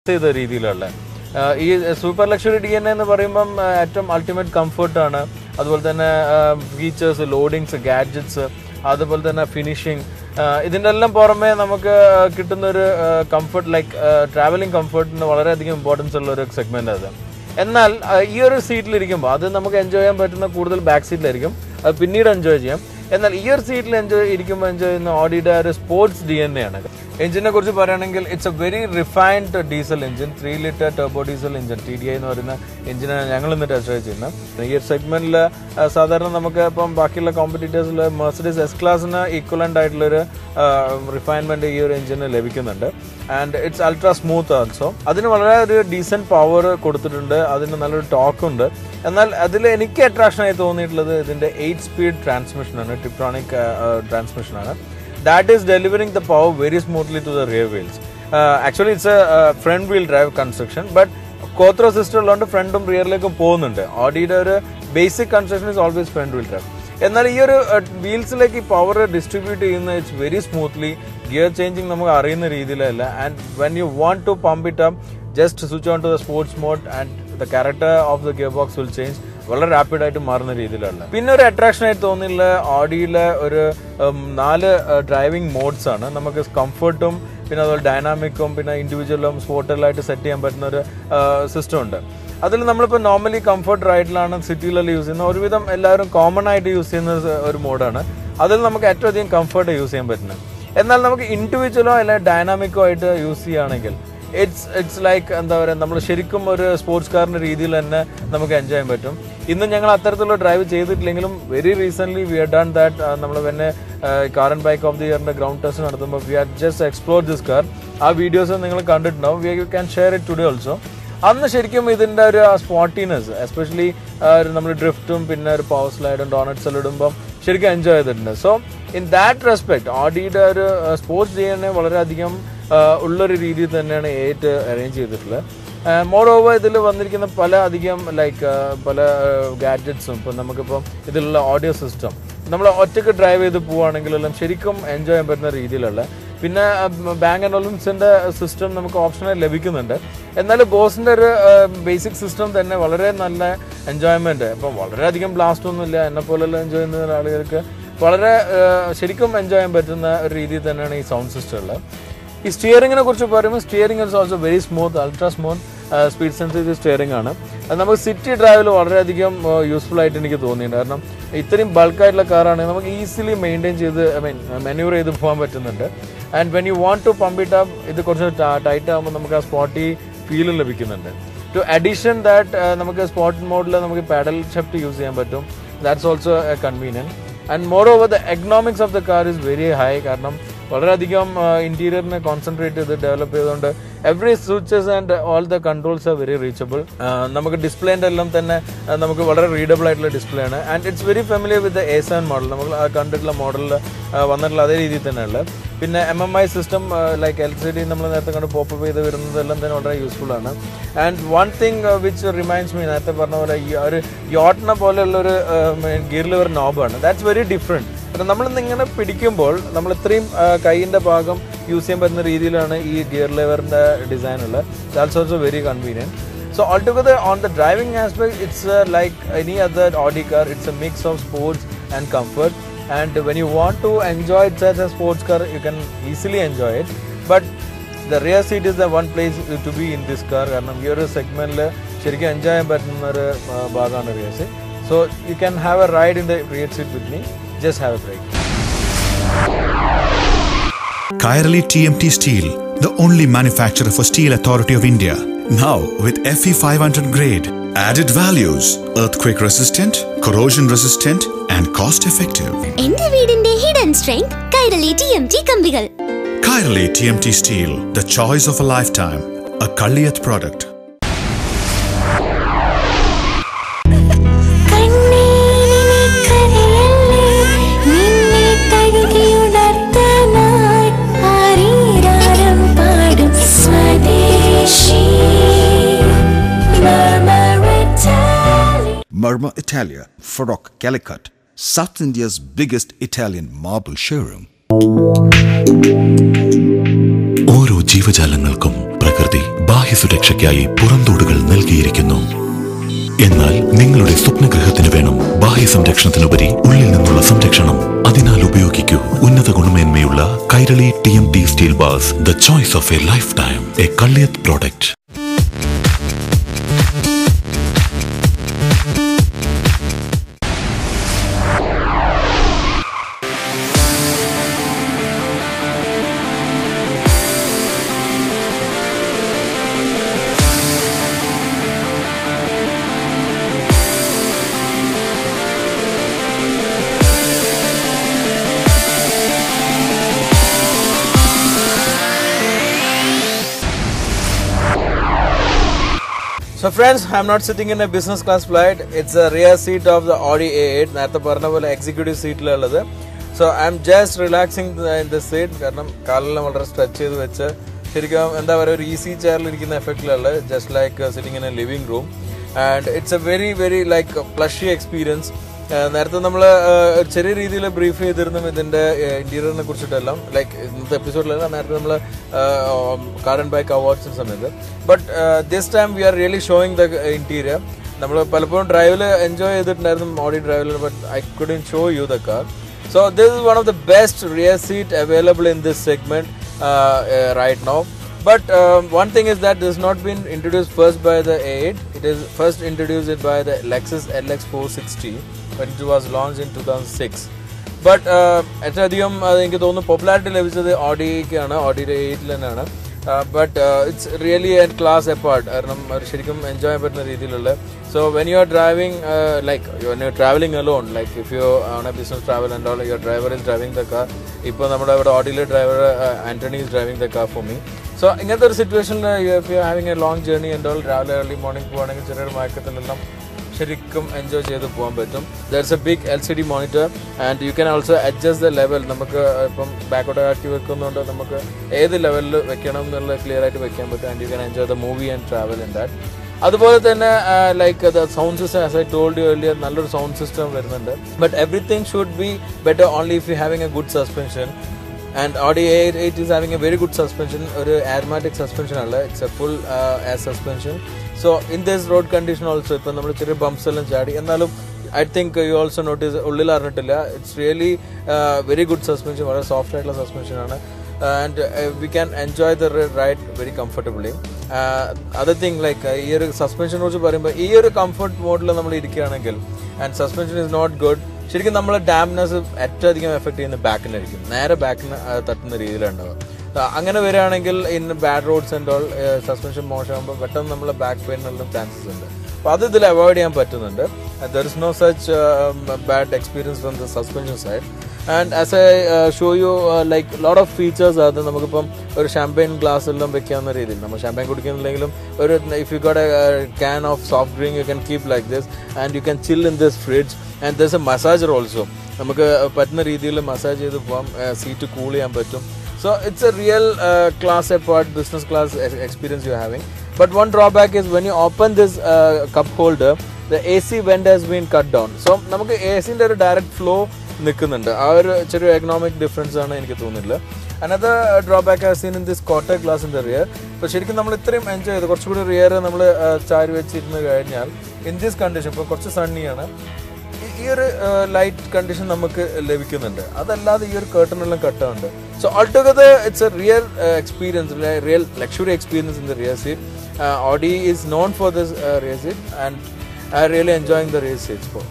ചെയ്ത രീതിയിലുള്ള ആ, ഈ സൂപ്പർ ലക്ഷറി ഡി എൻ എന്ന് പറയുമ്പം ആ, ഏറ്റവും അൾട്ടിമേറ്റ് കംഫർട്ടാണ് അതുപോലെ തന്നെ ഫീച്ചേഴ്സ് ലോഡിങ്സ് ഗാഡ്ജറ്റ്സ് അതുപോലെ തന്നെ ഫിനിഷിങ് ഇതിൻ്റെ എല്ലാം പുറമെ നമുക്ക് കിട്ടുന്ന ഒരു കംഫർട്ട് ലൈക്ക് ട്രാവലിംഗ് കംഫർട്ടിന് വളരെയധികം ഇമ്പോർട്ടൻസ് ഉള്ള ഒരു സെഗ്മെന്റ് അത് എന്നാൽ ആ, ഈ ഒരു സീറ്റിലിരിക്കുമ്പോൾ അത് നമുക്ക് എൻജോയ് ചെയ്യാൻ പറ്റുന്ന കൂടുതൽ ബാക്ക് സീറ്റിലായിരിക്കും അത് പിന്നീട് എൻജോയ് ചെയ്യാം എന്നാൽ ഈ ഒരു സീറ്റിൽ എൻജോയ് ഇരിക്കുമ്പോൾ എൻജോയ് ചെയ്യുന്ന ഓഡിയുടെ ഒരു സ്പോർട്സ് ഡി എൻ എ ആണ് എഞ്ചിനെ കുറിച്ച് പറയുകയാണെങ്കിൽ it's a very refined diesel engine three litre turbo diesel engine T D I എന്ന് പറയുന്ന എഞ്ചിനാണ് ഞങ്ങൾ ഇന്ന് ടെസ്റ്റ് ഡ്രൈവ് ചെയ്യുന്നത് ഈ ഒരു സെഗ്മെന്റിൽ സാധാരണ നമുക്ക് ഇപ്പം ബാക്കിയുള്ള കോമ്പറ്റീറ്റേഴ്സിൽ മെർസിഡീസ് എസ് ക്ലാസ്സിന് ഈക്വലൻ്റ് ആയിട്ടുള്ളൊരു റിഫൈൻമെന്റ് ഈ ഒരു എഞ്ചിന് ലഭിക്കുന്നുണ്ട് and it's ultra smooth also അതിന് വളരെ ഒരു ഡീസെന്റ് പവർ കൊടുത്തിട്ടുണ്ട് അതിന് നല്ലൊരു ടോക്ക് ഉണ്ട് എന്നാൽ അതിൽ എനിക്ക് അട്രാക്ഷൻ ആയി തോന്നിയിട്ടുള്ളത് ഇതിന്റെ എയ്റ്റ് സ്പീഡ് ട്രാൻസ്മിഷൻ ആണ് ടിപ്ട്രോണിക് ട്രാൻസ്മിഷൻ ആണ് that is delivering the power very smoothly to the rear wheels. Uh, actually, it's a uh, front wheel drive construction, but quattro system ഉള്ളതുകൊണ്ട് ഫ്രണ്ടും റിയറിലേക്കും പോകുന്നുണ്ട് ഓഡിയുടെ ഒരു basic construction is always front wheel drive എന്നാൽ ഈ ഒരു വീൽസിലേക്ക് ഈ പവർ ഡിസ്ട്രിബ്യൂട്ട് ചെയ്യുന്ന it's very smoothly gear changing നമുക്ക് അറിയുന്ന രീതിയിലല്ല and when you want to pump it up just switch on to the sports mode and the character of the gear box will change വളരെ rapid ആയിട്ട് മാറുന്ന രീതിയിലുള്ള പിന്നെ ഒരു അട്രാക്ഷൻ ആയിട്ട് തോന്നിയുള്ള ഓഡിയിലെ ഒരു ഉം, നാല് ഡ്രൈവിംഗ് മോഡ്സ് ആണ് നമുക്ക് കംഫർട്ടും പിന്നെ അതുപോലെ ഡൈനാമിക്കും പിന്നെ ഇൻഡിവിജ്വലും സ്പോർട്ടിലായിട്ട് സെറ്റ് ചെയ്യാൻ പറ്റുന്ന ഒരു സിസ്റ്റം ഉണ്ട് അതിൽ നമ്മളിപ്പോൾ നോർമലി കംഫർട്ട് റൈഡിലാണ് സിറ്റിയിലെല്ലാം യൂസ് ചെയ്യുന്ന ഒരുവിധം എല്ലാവരും കോമൺ ആയിട്ട് യൂസ് ചെയ്യുന്ന ഒരു മോഡാണ് അതിൽ നമുക്ക് ഏറ്റവും അധികം കംഫർട്ട് യൂസ് ചെയ്യാൻ പറ്റുന്നത് എന്നാൽ നമുക്ക് ഇൻഡിവിജ്വലോ അല്ലെങ്കിൽ ഡൈനാമിക്കോ ആയിട്ട് യൂസ് ചെയ്യുകയാണെങ്കിൽ ഇറ്റ്സ് ഇറ്റ്സ് ലൈക്ക് എന്താ പറയുക നമ്മൾ ശരിക്കും ഒരു സ്പോർട്സ് കാറിന്റെ രീതിയിൽ തന്നെ നമുക്ക് എൻജോയ് ചെയ്യാൻ പറ്റും ഇന്ന് ഞങ്ങൾ അത്തരത്തിലുള്ള ഡ്രൈവ് ചെയ്തിട്ടില്ലെങ്കിലും very recent we are done that നമ്മൾ പിന്നെ car and bike of the ഇയറിന്റെ ഗ്രൗണ്ട് ടെസ്റ്റ് നടത്തുമ്പോൾ we are just explore this car ആ വീഡിയോസ് നിങ്ങൾ കണ്ടിട്ടുണ്ടാവും we you can share it today also അന്ന് ശരിക്കും ഇതിന്റെ ഒരു സ്പോട്ടിനെസ് എസ്പെഷ്യലി നമ്മൾ ഡ്രിഫ്റ്റും പിന്നെ ഒരു പവർ സ്ലൈഡും ഡോണറ്റ്സ് എല്ലാം ഇടുമ്പം ശരിക്കും എൻജോയ് ചെയ്തിട്ടുണ്ട് സോ ഇൻ ദാറ്റ് റെസ്പെക്ട് ഓഡിയുടെ ഒരു സ്പോർട്സ് ഡി എൻ എ വളരെയധികം ആ, ഉള്ളൊരു രീതിയിൽ തന്നെയാണ് എയ്റ്റ് അറേഞ്ച് ചെയ്തിട്ടുള്ളത് മോർ ഓവർ ഇതിൽ വന്നിരിക്കുന്ന പല അധികം ലൈക്ക് പല ഗാഡ്ജറ്റ്സും ഇപ്പം നമുക്കിപ്പം ഇതിലുള്ള ഓഡിയോ സിസ്റ്റം നമ്മൾ ഒറ്റയ്ക്ക് ഡ്രൈവ് ചെയ്ത് പോവുകയാണെങ്കിലെല്ലാം ശരിക്കും എൻജോയ് ചെയ്യാൻ പറ്റുന്ന രീതിയിലുള്ള പിന്നെ ബാങ്ക് ആൻഡ് ഒളിമ്പ്സിന്റെ സിസ്റ്റം നമുക്ക് ഓപ്ഷനായി ലഭിക്കുന്നുണ്ട് എന്നാലും ബോസിന്റെ ഒരു ബേസിക് സിസ്റ്റം തന്നെ വളരെ നല്ല എൻജോയ്മെന്റ് ഇപ്പം വളരെയധികം ബ്ലാസ്റ്റ് ഒന്നുമില്ല എന്നെ പോലെയുള്ള എൻജോയ് ചെയ്യുന്ന ആളുകൾക്ക് വളരെ ആ, ശരിക്കും എൻജോയ് ചെയ്യാൻ പറ്റുന്ന ഒരു രീതിയിൽ തന്നെയാണ് ഈ സൗണ്ട് സിസ്റ്റം ഉള്ളത് ഈ സ്റ്റിയറിങ്ങിനെ കുറിച്ച് പറയുമ്പോൾ steering is also very smooth ultra smooth speed sensitive steering ആണ് അത് നമുക്ക് സിറ്റി ഡ്രൈവിൽ വളരെയധികം യൂസ്ഫുൾ ആയിട്ട് എനിക്ക് തോന്നിയിട്ടുണ്ട് കാരണം ഇത്രയും ബൾക്കായിട്ടുള്ള കാറാണെങ്കിൽ നമുക്ക് ഈസിലി മെയിൻറ്റെയിൻ ചെയ്ത് ഐ മീൻ മെന്യൂർ ചെയ്ത് പോകാൻ പറ്റുന്നുണ്ട് and when you want to pump it up ഇത് കുറച്ച് ടൈറ്റ് ആകുമ്പോൾ നമുക്ക് ആ സ്പോട്ടി ഫീൽ ലഭിക്കുന്നുണ്ട് ടു അഡീഷൻ ദാറ്റ് നമുക്ക് സ്പോട്ട് മോഡിൽ നമുക്ക് പാഡൽ ഷെഫ്റ്റ് യൂസ് ചെയ്യാൻ പറ്റും that's also a convenient and moreover the economics of the car is very high കാരണം വളരെയധികം ഇന്റീരിയറിനെ കോൺസെൻട്രേറ്റ് ചെയ്ത് ഡെവലപ്പ് ചെയ്തുകൊണ്ട് every switches and all the controls R very reachable നമുക്ക് ഡിസ്പ്ലേൻ്റെ എല്ലാം തന്നെ ആ, നമുക്ക് വളരെ റീഡബിൾ ആയിട്ടുള്ള ഡിസ്പ്ലേ ആണ് and it's very familiar with A seven model നമ്മൾ ആ കണ്ടിട്ടുള്ള മോഡലിൽ വന്നിട്ടുള്ള അതേ രീതിയിൽ തന്നെയുള്ള പിന്നെ M M I system like L C D നമ്മൾ നേരത്തെ കണ്ട് പോപ്പ് ചെയ്ത് വരുന്നതെല്ലാം തന്നെ വളരെ യൂസ്ഫുൾ ആണ് and one thing which reminds me നേരത്തെ പറഞ്ഞ പോലെ ഈ ഒരു യോട്ടിനെ പോലെയുള്ള ഒരു ഗിയർ ലിവർ നോബാണ് ദാറ്റ്സ് വെരി ഡിഫറെൻറ്റ് കാരണം നമ്മളിന്ന് ഇങ്ങനെ പിടിക്കുമ്പോൾ നമ്മൾ ഇത്രയും ആ, കൈയിന്റെ ഭാഗം യൂസ് ചെയ്യാൻ പറ്റുന്ന രീതിയിലാണ് ഈ ഗിയർ ലെവറിന്റെ ഡിസൈൻ ഉള്ളത് that's also very convenient so altogether on the driving aspect it's like any other Audi car it's a mix of sports and comfort and when you want to enjoy it's as a sports car you can easily enjoy it but the rear seat is the one place to be in this car കാരണം ഈ ഒരു സെഗ്മെന്റിൽ ശരിക്കും എൻജോയ് ചെയ്യാൻ പറ്റുന്ന ഒരു ആ, ഭാഗമാണ് rear seat so you can have a ride in the rear seat with me just have a break Kairali TMT Steel, the only manufacturer for Steel Authority of India. Now with FE 500 grade. Added values earthquake resistant, corrosion resistant, and cost effective. എന്റെ വീടിന്റെ hidden strength Kairali T M T കമ്പികൾ Kairali TMT Steel, the choice of a lifetime. A Kalliyat product. Murmur Italia, Farrokh Calicut, South India's biggest Italian marble showroom. ഓരോ ജീവജാലങ്ങൾക്കും പ്രകാശം പ്രകൃതി ബാഹ്യ സുരക്ഷയ്ക്കായി പുറന്തോടുകൾ നൽകിയിരിക്കുന്നു എന്നാൽ നിങ്ങളുടെ സ്വപ്നഗ്രഹത്തിന് വേണം ബാഹ്യ സംരക്ഷണത്തിനുപരി ഉള്ളിൽ നിന്നുള്ള സംരക്ഷണം അതിനാൽ ഉപയോഗിക്കൂ ഉന്നത ഗുണമേന്മയുള്ള Kairali T M T steel ബാസ് the choice of a lifetime a Kalliyath product So friends, I'm not sitting in a business class flight. It's a rear seat of the Audi A8. നേരത്തെ പറഞ്ഞ പോലെ എക്സിക്യൂട്ടീവ് സീറ്റിലുള്ളത് so I'm just relaxing in the seat കാരണം കാലെല്ലാം വളരെ stretch ചെയ്ത് വെച്ച് ശരിക്കും എന്താ പറയുക ഒരു ഈസി ചെയറിൽ ഇരിക്കുന്ന എഫക്റ്റിലുള്ളത് just like sitting in a living room and it's a very very like plushy experience നേരത്തെ നമ്മൾ ചെറിയ രീതിയിൽ ബ്രീഫ് ചെയ്തിരുന്നു ഇതിന്റെ ഇന്റീരിയറിനെ കുറിച്ചിട്ടെല്ലാം ലൈക്ക് ഇന്നത്തെ എപ്പിസോഡിലല്ല നേരത്തെ നമ്മൾ കാർ ആൻഡ് ബൈക്ക് അവാർഡ്സിന് സമയത്ത് but this time we are really showing the interior നമ്മൾ പലപ്പോഴും ഡ്രൈവിൽ എൻജോയ് ചെയ്തിട്ടുണ്ടായിരുന്നു ഓഡി ഡ്രൈവിൽ but I couldn't show you the car so this is one of the best rear seat available in this segment right no But um, one thing is that this has not been introduced first by the A8. It is first introduced by the Lexus LX460 when it was launched in 2006. But ഏറ്റവും അധികം അത് എനിക്ക് തോന്നുന്നു popularity ലഭിച്ചത് ഓഡിക്കാണ് ഓഡിയുടെ എയ്റ്റിൽ തന്നെയാണ് but it's really and class apart കാരണം അവർ ശരിക്കും എൻജോയ് ചെയ്യാൻ പറ്റുന്ന രീതിയിലുള്ള so when you are driving like when you travelling alone like if you ആണ് business travel and all your driver is driving the car ഇപ്പോൾ നമ്മുടെ ഇവിടെ ഓഡിയിലെ driver Antony is driving the car for me so ഇങ്ങനത്തെ ഒരു സിറ്റുവേഷനിൽ you if you having a long journey and all രാവിലെ early morning പോകുകയാണെങ്കിൽ ചെറിയൊരു മയക്കത്തിലെല്ലാം ശരിക്കും എൻജോയ് ചെയ്ത് പോകാൻ പറ്റും there's a big L C D monitor and you can also adjust the level നമുക്ക് ഇപ്പം ബാക്കോട്ട് ആക്കി വെക്കുന്നതുകൊണ്ട് നമുക്ക് ഏത് ലെവലിൽ വെക്കണം എന്നുള്ള ക്ലിയർ ആയിട്ട് വെക്കാൻ പറ്റും and you can enjoy the movie and travel in that അതുപോലെ തന്നെ like the sound system as I told you വലിയ നല്ലൊരു സൗണ്ട് സിസ്റ്റം വരുന്നുണ്ട് but everything should be better only if you having a good suspension and Audi eight eight is having a very good suspension ഒരു automatic suspension അല്ല it's a full air suspension so in this road condition also ഇപ്പം നമ്മൾ ചെറിയ ബംപ്സ് എല്ലാം ചാടി എന്നാലും I think you also notice ഉള്ളിൽ അറിഞ്ഞിട്ടില്ല it's really very good suspension വളരെ സോഫ്റ്റ് ആയിട്ടുള്ള സസ്പെൻഷൻ ആണ് and we can enjoy the ride very comfortably other thing like ഈ ഒരു സസ്പെൻഷനെ കുറിച്ച് പറയുമ്പോൾ ഈ ഒരു കംഫർട്ട് മോഡിൽ നമ്മൾ ഇരിക്കുകയാണെങ്കിൽ and suspension is not good ശരിക്കും നമ്മൾ ഡാംനെസ് ഏറ്റവും അധികം എഫക്ട് ചെയ്യുന്ന ബാക്കിനായിരിക്കും നേരെ ബാക്കിന് തട്ടുന്ന രീതിയിലുണ്ടാവുക അങ്ങനെ വരികയാണെങ്കിൽ in bad roads and all suspension മോശമാകുമ്പോൾ പെട്ടെന്ന് നമ്മൾ ബാക്ക് പെയിനുള്ള ചാൻസസ് ഉണ്ട് അപ്പോൾ അത് ഇതിൽ അവോയ്ഡ് ചെയ്യാൻ പറ്റുന്നുണ്ട് there is no such bad experience from the suspension side and as I show you like lot of features അത് നമുക്കിപ്പം ഒരു ഷാമ്പയിൻ ഗ്ലാസ് എല്ലാം വെക്കാവുന്ന രീതിയിൽ നമ്മൾ ഷാമ്പയിൻ കുടിക്കുന്നില്ലെങ്കിലും ഒരു if you got a can of soft drink you can keep like this and you can chill in this fridge and thus a massager also നമുക്ക് പറ്റുന്ന രീതിയിൽ മസാജ് ചെയ്ത് പോകാം സീറ്റ് കൂൾ ചെയ്യാൻ പറ്റും so it's a real class apart business class experience you having but one drawback is when you open this cup holder the A C vent has been cut down so നമുക്ക് A സിൻ്റെ ഒരു direct flow നിൽക്കുന്നുണ്ട് ആ ഒരു ചെറിയ economic difference ആണ് എനിക്ക് തോന്നുന്നില്ല another drawback has seen in this quarter glass in the rear ഇപ്പോൾ ശരിക്കും നമ്മൾ ഇത്രയും എൻജോയ് ചെയ്ത് കുറച്ചുകൂടി റിയർ നമ്മൾ ചാരി വെച്ചിരുന്ന് കഴിഞ്ഞാൽ ഇൻ ദിസ് കണ്ടീഷൻ ഇപ്പോൾ കുറച്ച് സണ്ണിയാണ് ഈ ഒരു ലൈറ്റ് കണ്ടീഷൻ നമുക്ക് ലഭിക്കുന്നുണ്ട് അതല്ലാതെ ഈ ഒരു കേർട്ടൺ എല്ലാം കട്ടുന്നുണ്ട് so altogether it's a real experience real luxury experience in the rear seat Audi is known for this rear seat and I really enjoying the rear seats for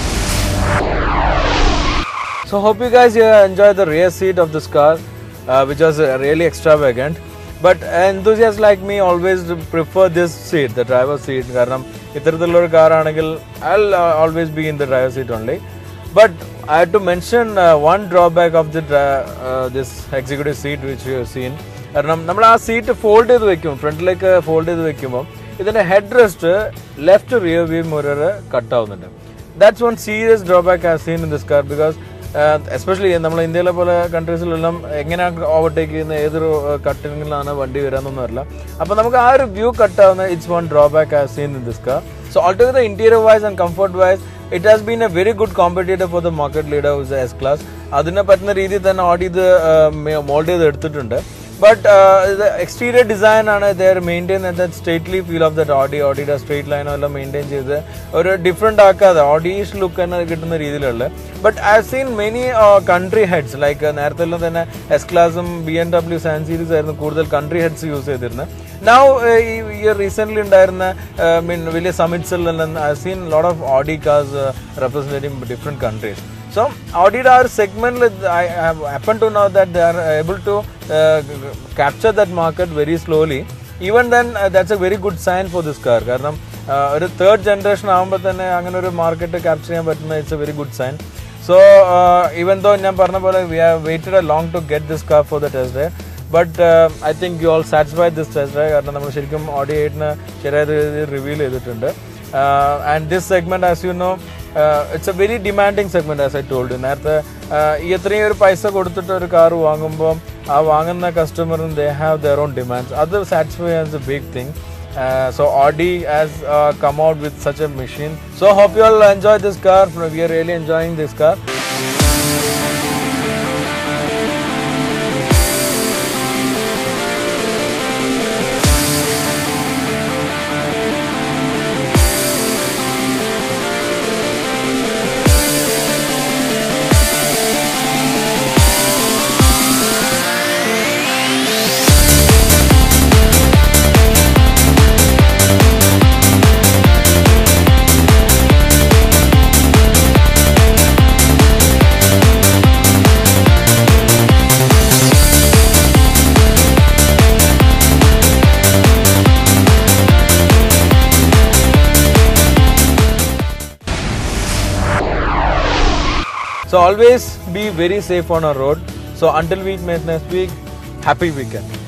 So hope you guys uh, enjoy the rear seat of this car, uh, which was uh, really extravagant. But enthusiasts like me always prefer this seat, the driver's seat. കാരണം ഇത്തരത്തിലുള്ള ഒരു car ആണെങ്കിൽ I always be in the driver seat only but I have to mention one drawback of the this executive seat which you seen കാരണം നമ്മൾ ആ seat fold ചെയ്ത് വെക്കും ഫ്രണ്ടിലേക്ക് ഫോൾഡ് ചെയ്ത് വെക്കുമ്പോൾ ഇതിന്റെ head rest left rear view mirror cut ആവുന്നുണ്ട് that's one serious drawback have seen in this car because especially നമ്മൾ ഇന്ത്യയിലെ പോലെ കൺട്രീസിലെല്ലാം എങ്ങനെയാണ് ഓവർടേക്ക് ചെയ്യുന്ന ഏതൊരു കട്ടിങ്ങിലാണ് വണ്ടി വരാമെന്നൊന്നും അറിയില്ല അപ്പോൾ നമുക്ക് ആ ഒരു വ്യൂ കട്ടാവുന്ന it's one drawback have seen in this car so altogether interior wise and comfort wise it has been a very good competitor for the market leader with S class അതിനെ പറ്റുന്ന രീതിയിൽ തന്നെ ഓടി ഇത് മോൾഡ് ചെയ്ത് എടുത്തിട്ടുണ്ട് but ഇത് exterior design ആണ് there maintain that stately feel of that Audi ഓഡിയുടെ സ്ട്രേറ്റ് ലൈനോ എല്ലാം മെയിൻറ്റെയിൻ ചെയ്ത് ഒരു ഡിഫറെൻ്റ് ആക്കാതെ ഓഡീഷ് ലുക്ക് തന്നെ കിട്ടുന്ന രീതിയിലുള്ള but I seen many country heads like നേരത്തെ എല്ലാം തന്നെ എസ് ക്ലാസും ബി എം ഡബ്ല്യു സാൻ സീരീസ് ആയിരുന്നു കൂടുതൽ കൺട്രി ഹെഡ്സ് യൂസ് ചെയ്തിരുന്നത് നൗ ഈ ഇയർ റീസെന്റ് ഉണ്ടായിരുന്ന മീൻ വലിയ സമിറ്റ്സിലെല്ലാം I seen lot of Audi cars representing different countries So Audi our segment, I have happen to know that they are able to uh, capture that market very slowly. Even then, uh, that's a very good sign for this car. കാരണം uh, ഒരു third generation ആകുമ്പോൾ തന്നെ അങ്ങനെ ഒരു market capture ചെയ്യാൻ പറ്റുന്ന it's a very good sign so even though ഞാൻ പറഞ്ഞ പോലെ we have waited a long to get this car for the test day but I think you all satisfied this test day കാരണം നമ്മൾ ശരിക്കും Audi എയ്റ്റിന് ശരിയായ രീതിയിൽ reveal ചെയ്തിട്ടുണ്ട് and this segment as you know it's a very demanding segment as I told നേരത്തെ uh, ഈ എത്രയും ഒരു പൈസ കൊടുത്തിട്ട് ഒരു കാർ വാങ്ങുമ്പോൾ ആ വാങ്ങുന്ന കസ്റ്റമറിന് they have their own demands അത് satisfy as a big thing so Audi has uh, come out with such a machine. So hope you all enjoy this car. We are really enjoying this car. So always be very safe on our road. So until we meet next week, happy weekend.